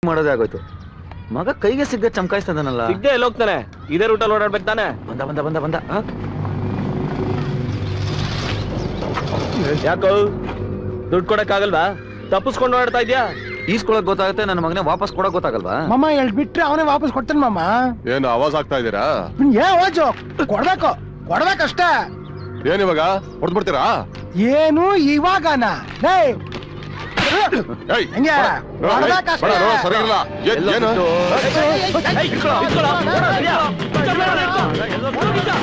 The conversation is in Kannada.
ಮಾಡೋದೇ ಆಗೋಯ್ತು ಮಗ ಕೈಗೆ ಸಿಗ್ಗ ಚಮಕಾಯಿಸ್ತದನಲ್ಲ ಸಿಗ್ದೆ ಎಲ್ಲಿ ಹೋಗ್ತಾನೆ ಇದೇ ರೂಟಲ್ಲಿ ಓಡಾಡ್ಬೇಕು ತಾನೆ ಬಂದ ಬಂದ ಬಂದ ಬಂದ ಆ? ಯಾಕೋ ದುಡ್ಡು ಕೊಡಕ್ಕಾಗಲ್ವಾ ತಪ್ಪಿಸ್ಕೊಂಡು ಓಡಾಡ್ತಾ ಇದ್ಯಾ ಈಸ್ಕೊಳಕ್ ಗೊತ್ತಾಗುತ್ತೆ ನನ್ನ ಮಗನೇ ವಾಪಸ್ ಕೊಡಕ್ ಗೊತ್ತಾಗಲ್ವಾ ಮಾಮ ಹೇಳ್ ಬಿಟ್ರೆ ಅವನೇ ವಾಪಸ್ ಕೊಡ್ತಾನೆ ಮಾಮ ಏನು ಆವಾಜ್ ಆಗ್ತಾ ಇದ್ದೀರಾ ಏ ಹೋಜು ಕೊಡ್ಬೇಕು ಕೊಡ್ಬೇಕಷ್ಟೇ ಏನ್ ಇವಾಗ ಹೊಡ್ಬಿಡ್ತೀರಾ ಏನು ಇವಾಗನ ಲೇ ಏಯ್ ಹೆಂಗೆ? ಬಡ, ಬಡ, ಏಯ್, ಹೊಡ್ಬೇಕಷ್ಟೇ. ಬಡ, ನೋಡು, ಸರಿ ಇರಲ್ಲ ಏನ್- ಎಲ್ಲ ಏನು ಬಿಟ್ಟು. ಏಯ್, ಇಟ್ಕೊಳ್ಳೋ, ಇಟ್ಕೊಳ್ಳೋ, ಓಡೋ, ಸರಿಯಾ? ಇಟ್ಕೊಳ್ಳೋ, ಇಟ್ಕೊಳ್ಳೋ.